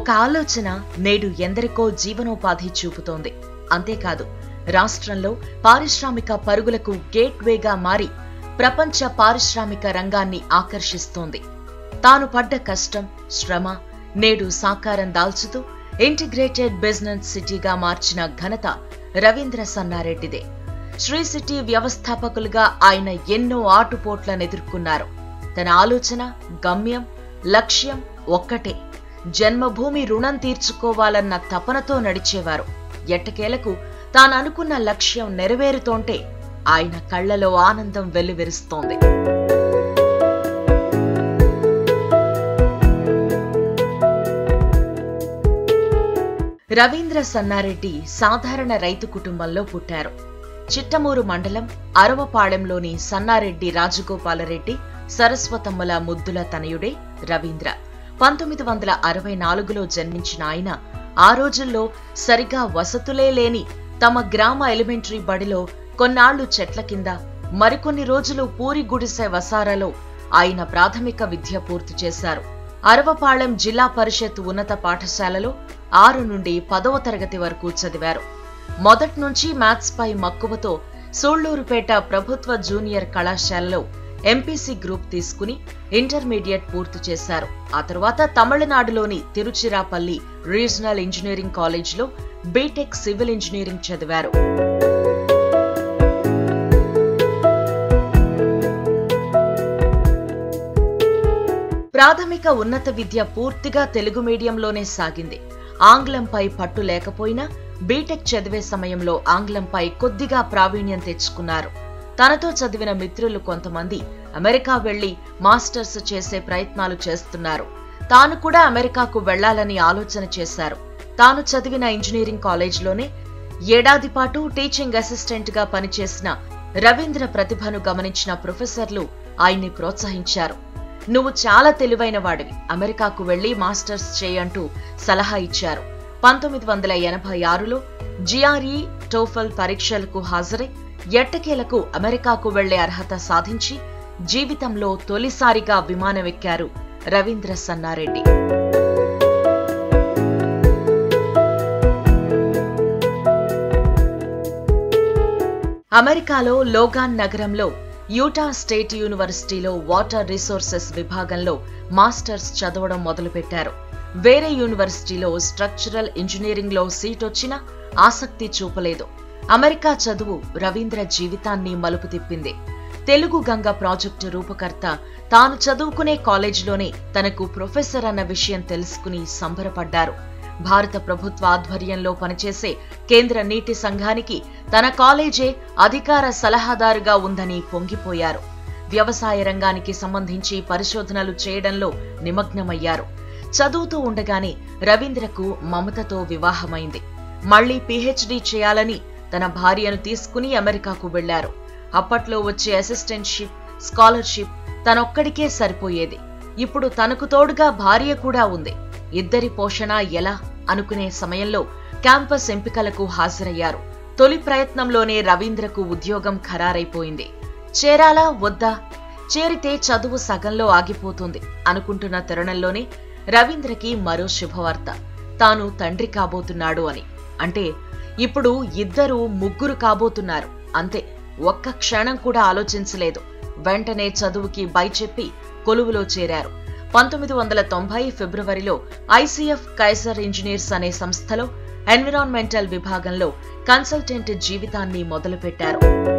ఒక ఆలోచన నేడు ఎందరికో జీవనోపాధి చూపుతోంది అంతేకాదు రాష్ట్రంలో పారిశ్రామిక పరుగులకు గేట్వేగా మారి ప్రపంచ పారిశ్రామిక రంగాన్ని ఆకర్షిస్తోంది తాను పడ్డ కష్టం శ్రమ నేడు సాకారం దాల్చుతూ ఇంటిగ్రేటెడ్ బిజినెస్ సిటీగా మార్చిన ఘనత రవీంద్ర సన్నారెడ్డిదే శ్రీ సిటీ వ్యవస్థాపకులుగా ఆయన ఎన్నో ఆటుపోట్లను ఎదుర్కొన్నారు తన ఆలోచన గమ్యం లక్ష్యం ఒక్కటే జన్మభూమి రుణం తీర్చుకోవాలన్న తపనతో నడిచేవారు ఎట్టకేలకు తాను అనుకున్న లక్ష్యం నెరవేరుతోంటే ఆయన కళ్లలో ఆనందం వెల్లువిరుస్తోంది రవీంద్ర సన్నారెడ్డి సాధారణ రైతు కుటుంబంలో పుట్టారు చిట్టమూరు మండలం అరవపాళెంలోని సన్నారెడ్డి రాజగోపాలరెడ్డి సరస్వతమ్మల ముద్దుల తనయుడే రవీంద్ర పంతొమ్మిది వందల అరవై నాలుగులో జన్మించిన ఆయన ఆ రోజుల్లో సరిగా వసతులే లేని తమ గ్రామ ఎలిమెంటరీ బడిలో కొన్నాళ్లు చెట్ల కింద మరికొన్ని రోజులు పూరి గుడిసె వసారాలో ఆయన ప్రాథమిక విద్య పూర్తి చేశారు అరవపాళెం జిల్లా పరిషత్ ఉన్నత పాఠశాలలో ఆరు నుండి పదవ తరగతి వరకు చదివారు మొదటి నుంచి మ్యాథ్స్ పై మక్కువతో సూళ్లూరుపేట ప్రభుత్వ జూనియర్ కళాశాలలో ఎంపీసీ గ్రూప్ తీసుకుని ఇంటర్మీడియట్ పూర్తి చేశారు ఆ తరువాత తమిళనాడులోని తిరుచిరాపల్లి రీజనల్ ఇంజనీరింగ్ కాలేజ్లో బీటెక్ సివిల్ ఇంజనీరింగ్ చదివారు ప్రాథమిక ఉన్నత విద్య పూర్తిగా తెలుగు మీడియంలోనే సాగింది ఆంగ్లంపై పట్టు లేకపోయినా బీటెక్ చదివే సమయంలో ఆంగ్లంపై కొద్దిగా ప్రావీణ్యం తెచ్చుకున్నారు తనతో చదివిన మిత్రులు కొంతమంది అమెరికా వెళ్లి మాస్టర్స్ చేసే ప్రయత్నాలు చేస్తున్నారు తాను కూడా అమెరికాకు వెళ్లాలని ఆలోచన చేశారు తాను చదివిన ఇంజనీరింగ్ కాలేజ్లోనే ఏడాది పాటు టీచింగ్ అసిస్టెంట్ గా పనిచేసిన రవీంద్ర ప్రతిభను గమనించిన ప్రొఫెసర్లు ఆయన్ని ప్రోత్సహించారు నువ్వు చాలా తెలివైన వాడివి అమెరికాకు వెళ్లి మాస్టర్స్ చేయంటూ సలహా ఇచ్చారు పంతొమ్మిది వందల ఎనభై ఆరులో జిఆర్ఈ టోఫల్ పరీక్షలకు హాజరై ఎట్టకేలకు అమెరికాకు వెళ్లే అర్హత సాధించి జీవితంలో తొలిసారిగా విమానమెక్కారు రవీంద్ర సన్నారెడ్డి అమెరికాలో లోగాన్ నగరంలో యూటా స్టేట్ యూనివర్సిటీలో వాటర్ రిసోర్సెస్ విభాగంలో మాస్టర్స్ చదవడం మొదలుపెట్టారు వేరే యూనివర్సిటీలో స్ట్రక్చరల్ ఇంజనీరింగ్ లో సీట్ వచ్చినా ఆసక్తి చూపలేదు అమెరికా చదువు రవీంద్ర జీవితాన్ని మలుపు తిప్పింది తెలుగు గంగ ప్రాజెక్టు రూపకర్త తాను చదువుకునే కాలేజీలోనే తనకు ప్రొఫెసర్ అన్న విషయం తెలుసుకుని సంబరపడ్డారు భారత ప్రభుత్వ ఆధ్వర్యంలో పనిచేసే కేంద్ర నీటి సంఘానికి తన కాలేజే అధికార సలహాదారుగా ఉందని పొంగిపోయారు వ్యవసాయ రంగానికి సంబంధించి పరిశోధనలు చేయడంలో నిమగ్నమయ్యారు చదువుతూ ఉండగానే రవీంద్రకు మమతతో వివాహమైంది మళ్లీ పీహెచ్డీ చేయాలని తన భార్యను తీసుకుని అమెరికాకు వెళ్లారు అప్పట్లో వచ్చే అసిస్టెంట్షిప్ స్కాలర్షిప్ తనొక్కడికే సరిపోయేది ఇప్పుడు తనకు తోడుగా భార్య కూడా ఉంది ఇద్దరి పోషణ ఎలా అనుకునే సమయంలో క్యాంపస్ ఎంపికలకు హాజరయ్యారు తొలి ప్రయత్నంలోనే రవీంద్రకు ఉద్యోగం ఖరారైపోయింది చేరాలా వద్దా చేరితే చదువు సగంలో ఆగిపోతుంది అనుకుంటున్న తరుణంలోనే రవీంద్రకి మరో శుభవార్త తాను తండ్రి కాబోతున్నాడు అని అంటే ఇప్పుడు ఇద్దరు ముగ్గురు కాబోతున్నారు అంతే ఒక్క క్షణం కూడా ఆలోచించలేదు వెంటనే చదువుకి బై చెప్పి కొలువులో చేరారు పంతొమ్మిది వందల తొంభై ఫిబ్రవరిలో ఐసీఎఫ్ కైజర్ ఇంజనీర్స్ అనే సంస్థలో ఎన్విరాన్మెంటల్ విభాగంలో కన్సల్టెంట్ జీవితాన్ని మొదలుపెట్టారు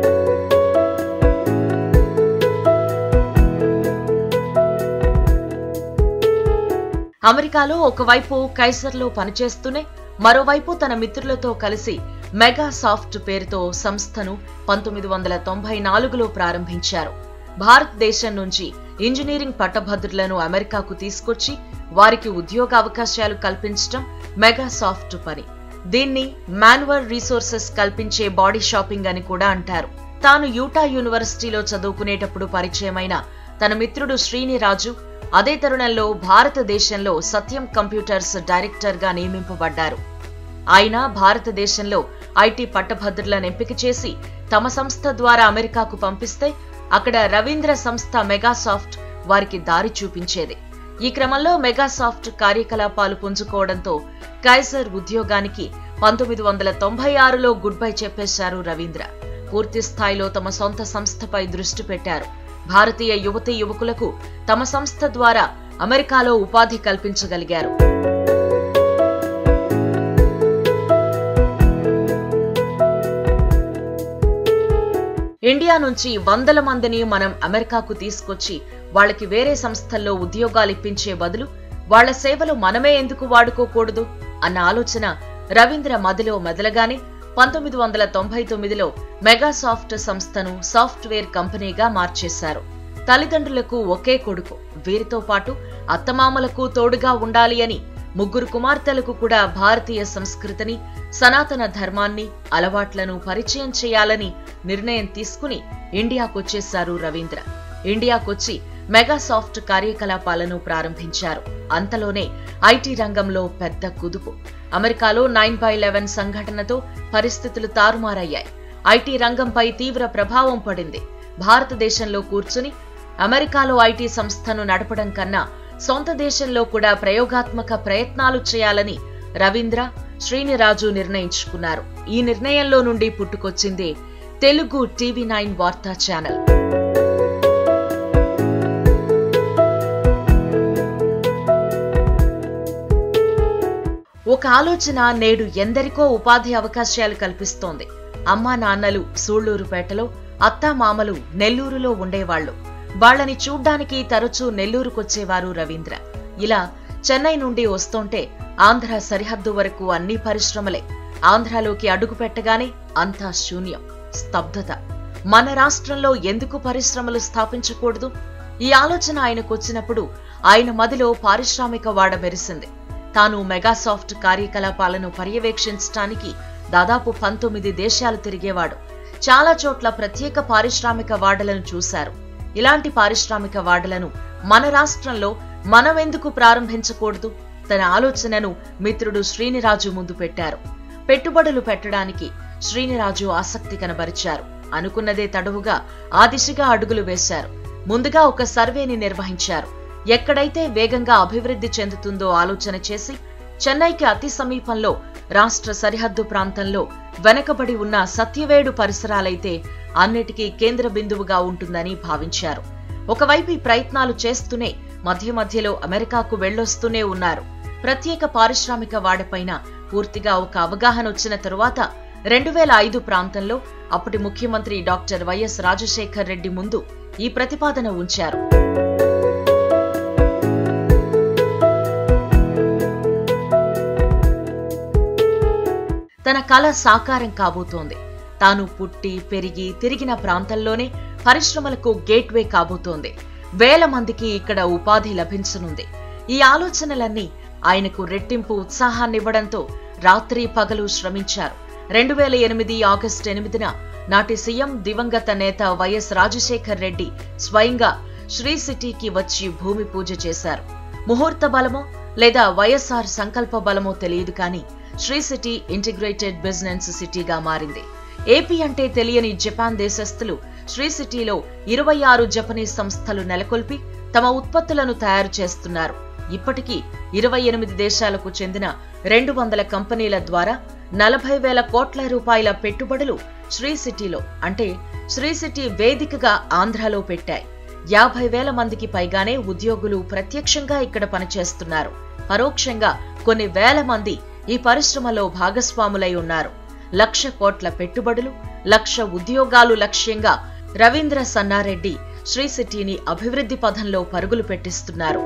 అమెరికాలో ఒకవైపు కైసర్లో పనిచేస్తూనే మరోవైపు తన మిత్రులతో కలిసి మెగా సాఫ్ట్ పేరుతో సంస్థను పంతొమ్మిది వందల తొంభై నాలుగులో ప్రారంభించారు భారతదేశం నుంచి ఇంజనీరింగ్ పట్టభద్రులను అమెరికాకు తీసుకొచ్చి వారికి ఉద్యోగ అవకాశాలు కల్పించడం మెగా సాఫ్ట్ పని దీన్ని మాన్యువల్ రీసోర్సెస్ కల్పించే బాడీ షాపింగ్ అని కూడా అంటారు తాను యూటా యూనివర్సిటీలో చదువుకునేటప్పుడు పరిచయమైన తన మిత్రుడు శ్రీనిరాజు అదే తరుణంలో భారతదేశంలో సత్యం కంప్యూటర్స్ డైరెక్టర్ గా నియమింపబడ్డారు ఆయన భారతదేశంలో ఐటీ పట్టభద్రులను ఎంపిక చేసి తమ సంస్థ ద్వారా అమెరికాకు పంపిస్తే అక్కడ రవీంద్ర సంస్థ మెగాసాఫ్ట్ వారికి దారి చూపించేది ఈ క్రమంలో మెగాసాఫ్ట్ కార్యకలాపాలు పుంజుకోవడంతో కైజర్ ఉద్యోగానికి పంతొమ్మిది వందల తొంభై ఆరులో గుడ్ బై చెప్పేశారు రవీంద్ర పూర్తి స్థాయిలో తమ సొంత సంస్థపై దృష్టి పెట్టారు భారతీయ యువతీ యువకులకు తమ సంస్థ ద్వారా అమెరికాలో ఉపాధి కల్పించగలిగారు ఇండియా నుంచి వందల మందిని మనం అమెరికాకు తీసుకొచ్చి వాళ్ళకి వేరే సంస్థల్లో ఉద్యోగాలు ఇప్పించే బదులు వాళ్ళ సేవలు మనమే ఎందుకు వాడుకోకూడదు అన్న ఆలోచన రవీంద్ర మదిలో మెదలగానే పంతొమ్మిది వందల తొంభై తొమ్మిదిలో మెగాసాఫ్ట్ సంస్థను సాఫ్ట్వేర్ కంపెనీగా మార్చేశారు తల్లిదండ్రులకు ఒకే కొడుకు వీరితో పాటు అత్తమామలకు తోడుగా ఉండాలి అని ముగ్గురు కుమార్తెలకు కూడా భారతీయ సంస్కృతిని సనాతన ధర్మాన్ని అలవాట్లను పరిచయం చేయాలని నిర్ణయం తీసుకుని ఇండియాకొచ్చేశారు రవీంద్ర ఇండియాకొచ్చి మెగాసాఫ్ట్ కార్యకలాపాలను ప్రారంభించారు అంతలోనే ఐటీ రంగంలో పెద్ద కుదుపు అమెరికాలో నైన్ బై లెవెన్ సంఘటనతో పరిస్థితులు తారుమారయ్యాయి ఐటీ రంగంపై తీవ్ర ప్రభావం పడింది భారతదేశంలో కూర్చుని అమెరికాలో ఐటీ సంస్థను నడపడం కన్నా సొంత దేశంలో కూడా ప్రయోగాత్మక ప్రయత్నాలు చేయాలని రవీంద్ర శ్రీనిరాజు నిర్ణయించుకున్నారు ఈ నిర్ణయంలో నుండి పుట్టుకొచ్చింది తెలుగు టీవీ నైన్ వార్తా ఛానల్ ఒక ఆలోచన నేడు ఎందరికో ఉపాధి అవకాశాలు కల్పిస్తోంది అమ్మా నాన్నలు సూళ్లూరుపేటలో అత్తా మామలు నెల్లూరులో ఉండేవాళ్లు వాళ్ళని చూడ్డానికి తరచూ నెల్లూరుకొచ్చేవారు రవీంద్ర ఇలా చెన్నై నుండి వస్తుంటే ఆంధ్ర సరిహద్దు వరకు అన్ని పరిశ్రమలే ఆంధ్రాలోకి అడుగు పెట్టగానే అంతా శూన్యం స్తబ్దత మన రాష్ట్రంలో ఎందుకు పరిశ్రమలు స్థాపించకూడదు ఈ ఆలోచన ఆయనకొచ్చినప్పుడు ఆయన మదిలో పారిశ్రామిక వాడ మెరిసింది తాను మెగాసాఫ్ట్ కార్యకలాపాలను పర్యవేక్షించడానికి దాదాపు పంతొమ్మిది దేశాలు తిరిగేవాడు చాలా చోట్ల ప్రత్యేక పారిశ్రామిక వాడలను చూశారు ఇలాంటి పారిశ్రామిక వాడలను మన రాష్ట్రంలో మనమెందుకు ప్రారంభించకూడదు తన ఆలోచనను మిత్రుడు శ్రీనిరాజు ముందు పెట్టారు పెట్టుబడులు పెట్టడానికి శ్రీనిరాజు ఆసక్తి కనబరిచారు అనుకున్నదే తడవుగా ఆ దిశగా అడుగులు వేశారు ముందుగా ఒక సర్వేని నిర్వహించారు ఎక్కడైతే వేగంగా అభివృద్ధి చెందుతుందో ఆలోచన చేసి చెన్నైకి అతి సమీపంలో రాష్ట్ర సరిహద్దు ప్రాంతంలో వెనకబడి ఉన్న సత్యవేడు పరిసరాలైతే అన్నిటికీ కేంద్ర బిందువుగా ఉంటుందని భావించారు ఒకవైపు ఈ ప్రయత్నాలు చేస్తూనే మధ్య మధ్యలో అమెరికాకు వెళ్ళొస్తూనే ఉన్నారు ప్రత్యేక పారిశ్రామిక వాడపైన పూర్తిగా ఒక అవగాహన వచ్చిన తరువాత రెండు వేల ఐదు ప్రాంతంలో అప్పటి ముఖ్యమంత్రి డాక్టర్ వైఎస్ రాజశేఖర్ రెడ్డి ముందు ఈ ప్రతిపాదన ఉంచారు తన కళ సాకారం కాబోతోంది తాను పుట్టి పెరిగి తిరిగిన ప్రాంతంలోనే పరిశ్రమలకు గేట్వే కాబోతోంది వేల మందికి ఇక్కడ ఉపాధి లభించనుంది ఈ ఆలోచనలన్నీ ఆయనకు రెట్టింపు ఉత్సాహాన్నివ్వడంతో రాత్రి పగలు శ్రమించారు రెండు వేల ఎనిమిది ఆగస్టు ఎనిమిదిన నాటి సీఎం దివంగత నేత వైఎస్ రాజశేఖర్ రెడ్డి స్వయంగా శ్రీ సిటీకి వచ్చి భూమి పూజ చేశారు ముహూర్త బలమో లేదా వైఎస్ఆర్ సంకల్ప బలమో తెలియదు కానీ శ్రీ సిటీ ఇంటిగ్రేటెడ్ బిజినెస్ సిటీగా మారింది ఏపీ అంటే తెలియని జపాన్ దేశస్థులు శ్రీ సిటీలో ఇరవై ఆరు జపనీస్ సంస్థలు నెలకొల్పి తమ ఉత్పత్తులను తయారు చేస్తున్నారు ఇప్పటికీ ఇరవై ఎనిమిది దేశాలకు చెందిన రెండు వందల కంపెనీల ద్వారా నలభై వేల కోట్ల రూపాయల పెట్టుబడులు శ్రీ సిటీలో అంటే శ్రీ సిటీ వేదికగా ఆంధ్రాలో పెట్టాయి యాభై వేల మందికి పైగానే ఉద్యోగులు ప్రత్యక్షంగా ఇక్కడ పనిచేస్తున్నారు పరోక్షంగా కొన్ని వేల మంది ఈ పరిశ్రమలో భాగస్వాములై ఉన్నారు లక్ష కోట్ల పెట్టుబడులు లక్ష ఉద్యోగాలు లక్ష్యంగా రవీంద్ర సన్నారెడ్డి శ్రీ సిటీని అభివృద్ధి పథంలో పరుగులు పెట్టిస్తున్నారు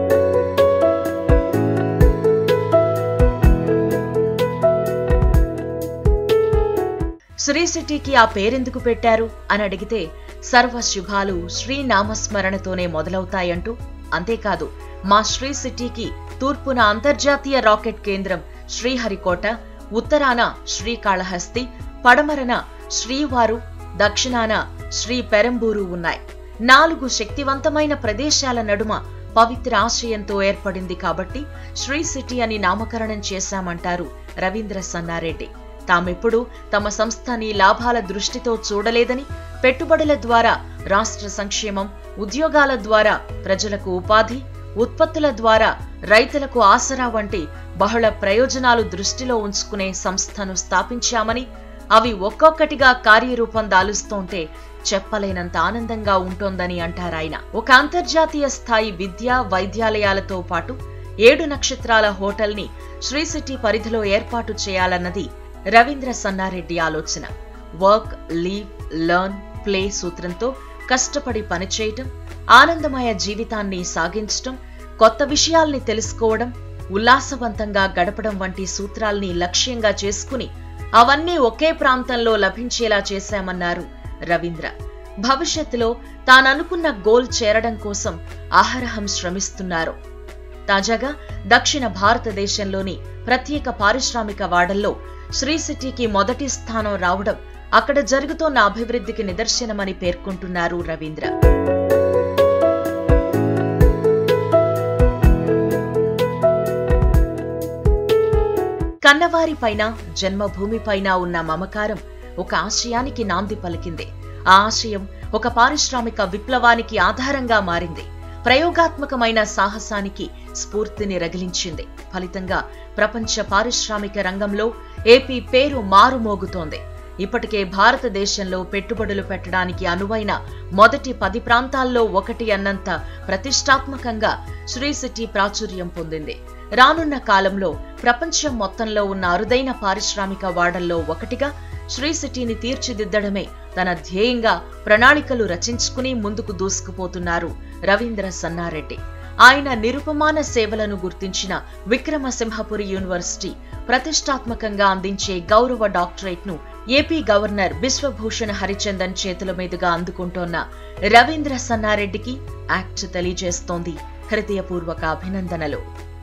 శ్రీ సిటీకి ఆ పేరెందుకు పెట్టారు అని అడిగితే సర్వ శుభాలు శ్రీ నామస్మరణతోనే మొదలవుతాయంటూ అంతేకాదు మా శ్రీ సిటీకి తూర్పున అంతర్జాతీయ రాకెట్ కేంద్రం శ్రీహరికోట ఉత్తరాన శ్రీకాళహస్తి పడమరన శ్రీవారు దక్షిణాన శ్రీ పెరంబూరు ఉన్నాయి నాలుగు శక్తివంతమైన ప్రదేశాల నడుమ పవిత్ర ఆశయంతో ఏర్పడింది కాబట్టి శ్రీ సిటీ అని నామకరణం చేశామంటారు రవీంద్ర సన్నారెడ్డి తామెప్పుడు తమ సంస్థని లాభాల దృష్టితో చూడలేదని పెట్టుబడుల ద్వారా రాష్ట్ర సంక్షేమం ఉద్యోగాల ద్వారా ప్రజలకు ఉపాధి ఉత్పత్తుల ద్వారా రైతులకు ఆసరా వంటి బహుళ ప్రయోజనాలు దృష్టిలో ఉంచుకునే సంస్థను స్థాపించామని అవి ఒక్కొక్కటిగా కార్యరూపం దాలుస్తుంటే చెప్పలేనంత ఆనందంగా ఉంటోందని అంటారాయన ఒక అంతర్జాతీయ స్థాయి విద్యా వైద్యాలయాలతో పాటు ఏడు నక్షత్రాల హోటల్ని శ్రీ సిటీ పరిధిలో ఏర్పాటు చేయాలన్నది రవీంద్ర సన్నారెడ్డి ఆలోచన వర్క్ లీవ్ లర్న్ ప్లే సూత్రంతో కష్టపడి పనిచేయటం ఆనందమయ జీవితాన్ని సాగించటం కొత్త విషయాల్ని తెలుసుకోవడం ఉల్లాసవంతంగా గడపడం వంటి సూత్రాల్ని లక్ష్యంగా చేసుకుని అవన్నీ ఒకే ప్రాంతంలో లభించేలా చేశామన్నారు రవీంద్ర భవిష్యత్తులో తాననుకున్న గోల్ చేరడం కోసం అహరహం శ్రమిస్తున్నారు తాజాగా దక్షిణ భారతదేశంలోని ప్రత్యేక పారిశ్రామిక వాడల్లో శ్రీ సిటీకి మొదటి స్థానం రావడం అక్కడ జరుగుతోన్న అభివృద్ధికి నిదర్శనమని పేర్కొంటున్నారు రవీంద్ర కన్నవారిపైన జన్మభూమిపైన ఉన్న మమకారం ఒక ఆశయానికి నాంది పలికింది ఆ ఆశయం ఒక పారిశ్రామిక విప్లవానికి ఆధారంగా మారింది ప్రయోగాత్మకమైన సాహసానికి స్ఫూర్తిని రగిలించింది ఫలితంగా ప్రపంచ పారిశ్రామిక రంగంలో ఏపీ పేరు మారుమోగుతోంది ఇప్పటికే భారతదేశంలో పెట్టుబడులు పెట్టడానికి అనువైన మొదటి పది ప్రాంతాల్లో ఒకటి అన్నంత ప్రతిష్టాత్మకంగా శ్రీ సిటీ ప్రాచుర్యం పొందింది రానున్న కాలంలో ప్రపంచం మొత్తంలో ఉన్న అరుదైన పారిశ్రామిక వాడల్లో ఒకటిగా శ్రీ సిటీని తీర్చిదిద్దడమే తన ధ్యేయంగా ప్రణాళికలు రచించుకుని ముందుకు దూసుకుపోతున్నారు రవీంద్ర సన్నారెడ్డి ఆయన నిరుపమాన సేవలను గుర్తించిన విక్రమసింహపురి యూనివర్సిటీ ప్రతిష్టాత్మకంగా అందించే గౌరవ డాక్టరేట్ ను ఏపీ గవర్నర్ బిశ్వభూషణ్ హరిచందన్ చేతుల మీదుగా అందుకుంటోన్న రవీంద్ర సన్నారెడ్డికి యాక్ట్ తెలియజేస్తోంది హృదయపూర్వక అభినందనలు